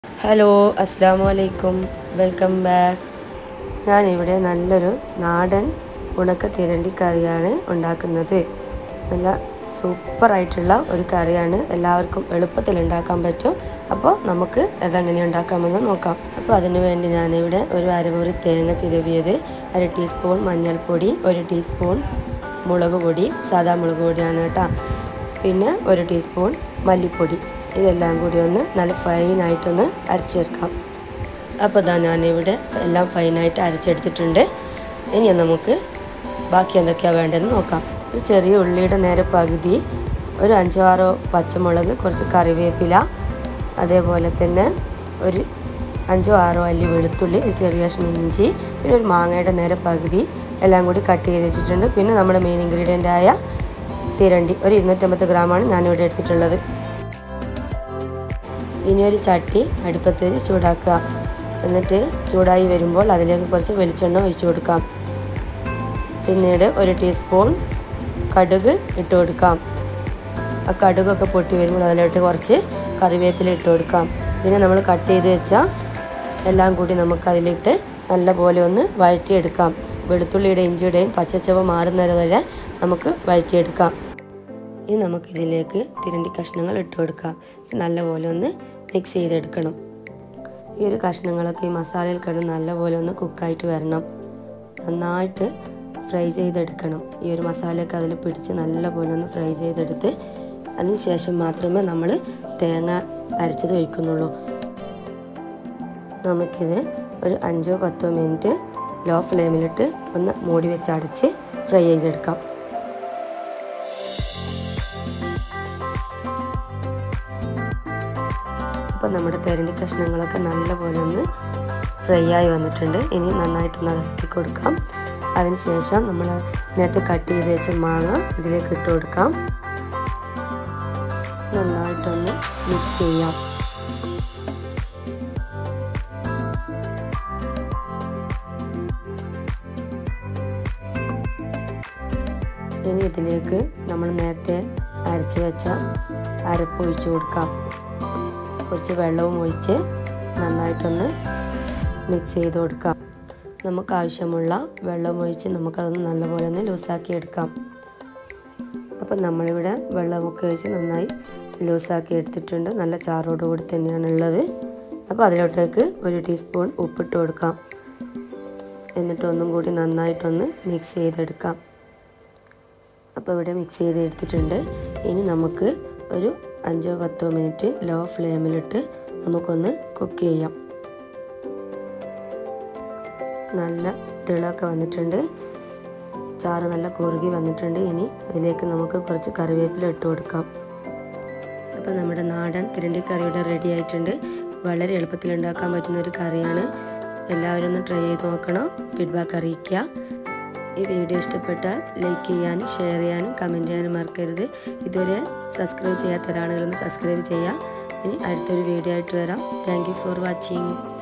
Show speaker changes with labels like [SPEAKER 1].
[SPEAKER 1] hello അസ്സാം വലൈക്കും welcome back ഞാനിവിടെ നല്ലൊരു നാടൻ ഉണക്ക തിരണ്ടി കറിയാണ് ഉണ്ടാക്കുന്നത് നല്ല സൂപ്പറായിട്ടുള്ള ഒരു കറിയാണ് എല്ലാവർക്കും എളുപ്പത്തിൽ ഉണ്ടാക്കാൻ പറ്റും അപ്പോൾ നമുക്ക് അതെങ്ങനെ ഉണ്ടാക്കാമെന്ന് നോക്കാം അപ്പോൾ അതിനു വേണ്ടി ഞാനിവിടെ ഒരു അരമുറി തേങ്ങ ചിരവിയത് അര ടീസ്പൂൺ മഞ്ഞൾപ്പൊടി ഒരു ടീസ്പൂൺ മുളക് പൊടി സാദാ മുളക് പൊടിയാണ് കേട്ടോ പിന്നെ ഒരു ടീസ്പൂൺ മല്ലിപ്പൊടി ഇതെല്ലാം കൂടി ഒന്ന് നല്ല ഫൈനായിട്ടൊന്ന് അരച്ചെടുക്കാം അപ്പോൾ ഇതാ ഞാനിവിടെ എല്ലാം ഫൈനായിട്ട് അരച്ചെടുത്തിട്ടുണ്ട് ഇനി നമുക്ക് ബാക്കി എന്തൊക്കെയാണ് വേണ്ടതെന്ന് നോക്കാം ഒരു ചെറിയ ഉള്ളിയുടെ നേരെ പകുതി ഒരു അഞ്ചോ ആറോ പച്ചമുളക് കുറച്ച് കറിവേപ്പില അതേപോലെ തന്നെ ഒരു അഞ്ചോ ആറോ അല്ലി വെളുത്തുള്ളി ഒരു ചെറിയ കഷ്ണം ഇഞ്ചി പിന്നെ ഒരു മാങ്ങയുടെ നേരെ പകുതി എല്ലാം കൂടി കട്ട് ചെയ്ത് വെച്ചിട്ടുണ്ട് പിന്നെ നമ്മുടെ മെയിൻ ഇൻഗ്രീഡിയൻ്റ് ആയ തിരണ്ടി ഒരു ഇരുന്നൂറ്റമ്പത് ഗ്രാമാണ് ഞാനിവിടെ എടുത്തിട്ടുള്ളത് ഇനി ഒരു ചട്ടി അടുപ്പത്ത് വെച്ച് ചൂടാക്കുക എന്നിട്ട് ചൂടായി വരുമ്പോൾ അതിലേക്ക് കുറച്ച് വെളിച്ചെണ്ണ ഒഴിച്ചു കൊടുക്കാം പിന്നീട് ഒരു ടീസ്പൂൺ കടുക് ഇട്ട് കൊടുക്കാം ആ കടുകൊക്കെ പൊട്ടി വരുമ്പോൾ അതിലോട്ട് കുറച്ച് കറിവേപ്പില ഇട്ട് കൊടുക്കാം പിന്നെ നമ്മൾ കട്ട് ചെയ്ത് വെച്ച എല്ലാം കൂടി നമുക്ക് അതിലിട്ട് നല്ലപോലെ ഒന്ന് വഴറ്റിയെടുക്കാം വെളുത്തുള്ളിയുടെ ഇഞ്ചിയുടെയും പച്ചച്ചവ മാറുന്നത് വരെ നമുക്ക് വഴറ്റിയെടുക്കാം ഇനി നമുക്കിതിലേക്ക് തിരണ്ടി കഷ്ണങ്ങൾ ഇട്ട് കൊടുക്കാം നല്ലപോലെ ഒന്ന് മിക്സ് ചെയ്തെടുക്കണം ഈ ഒരു കഷ്ണങ്ങളൊക്കെ ഈ മസാലയിൽ കിടന്ന് നല്ലപോലെ ഒന്ന് കുക്കായിട്ട് വരണം നന്നായിട്ട് ഫ്രൈ ചെയ്തെടുക്കണം ഈ ഒരു മസാലയൊക്കെ അതിൽ പിടിച്ച് നല്ലപോലെ ഒന്ന് ഫ്രൈ ചെയ്തെടുത്ത് അതിന് ശേഷം മാത്രമേ നമ്മൾ തേങ്ങ അരച്ചത് ഒഴിക്കുന്നുള്ളൂ നമുക്കിത് ഒരു അഞ്ചോ പത്തോ മിനിറ്റ് ലോ ഫ്ലെയിമിലിട്ട് ഒന്ന് മൂടി വെച്ച് അടച്ച് ഫ്രൈ ചെയ്തെടുക്കാം അപ്പോൾ നമ്മുടെ തെരണ്ടി കഷ്ണങ്ങളൊക്കെ നല്ലപോലെ ഒന്ന് ഫ്രൈ ആയി വന്നിട്ടുണ്ട് ഇനി നന്നായിട്ടൊന്ന് ഇളക്കി കൊടുക്കാം അതിനുശേഷം നമ്മൾ നേരത്തെ കട്ട് ചെയ്ത് വെച്ച മാങ്ങ ഇതിലേക്ക് ഇട്ട് കൊടുക്കാം നന്നായിട്ടൊന്ന് മിക്സ് ചെയ്യാം ഇനി ഇതിലേക്ക് നമ്മൾ നേരത്തെ അരച്ച് വെച്ച അരപ്പ് ഒഴിച്ചു കൊടുക്കാം കുറച്ച് വെള്ളവും ഒഴിച്ച് നന്നായിട്ടൊന്ന് മിക്സ് ചെയ്ത് കൊടുക്കാം നമുക്ക് ആവശ്യമുള്ള വെള്ളം ഒഴിച്ച് നമുക്കതൊന്ന് നല്ലപോലെ ഒന്ന് ലൂസാക്കി എടുക്കാം അപ്പം നമ്മളിവിടെ വെള്ളമൊക്കെ ഒഴിച്ച് നന്നായി ലൂസാക്കി എടുത്തിട്ടുണ്ട് നല്ല ചാറോട് കൂടി തന്നെയാണ് ഉള്ളത് അപ്പോൾ അതിലോട്ടേക്ക് ഒരു ടീസ്പൂൺ ഉപ്പിട്ട് കൊടുക്കാം എന്നിട്ട് ഒന്നും കൂടി നന്നായിട്ടൊന്ന് മിക്സ് ചെയ്തെടുക്കാം അപ്പോൾ ഇവിടെ മിക്സ് ചെയ്ത് എടുത്തിട്ടുണ്ട് ഇനി നമുക്ക് ഒരു അഞ്ചോ പത്തോ മിനിറ്റ് ലോ ഫ്ലെയിമിലിട്ട് നമുക്കൊന്ന് കുക്ക് ചെയ്യാം നല്ല തിളമൊക്കെ വന്നിട്ടുണ്ട് ചാറ് നല്ല കുറുകി വന്നിട്ടുണ്ട് ഇനി അതിലേക്ക് നമുക്ക് കുറച്ച് കറിവേപ്പില ഇട്ട് കൊടുക്കാം അപ്പോൾ നമ്മുടെ നാടൻ തിരണ്ടിക്കറിയുടെ റെഡി ആയിട്ടുണ്ട് വളരെ എളുപ്പത്തിൽ ഉണ്ടാക്കാൻ പറ്റുന്ന ഒരു കറിയാണ് എല്ലാവരും ഒന്ന് ട്രൈ ചെയ്ത് നോക്കണം ഫീഡ്ബാക്ക് അറിയിക്കുക ഈ വീഡിയോ ഇഷ്ടപ്പെട്ടാൽ ലൈക്ക് ചെയ്യാനും ഷെയർ ചെയ്യാനും കമൻറ്റ് ചെയ്യാനും മറക്കരുത് ഇതുവരെ സബ്സ്ക്രൈബ് ചെയ്യാത്ത ഒരാളുകളൊന്ന് സബ്സ്ക്രൈബ് ചെയ്യുക ഇനി അടുത്തൊരു വീഡിയോ ആയിട്ട് വരാം താങ്ക് ഫോർ വാച്ചിങ്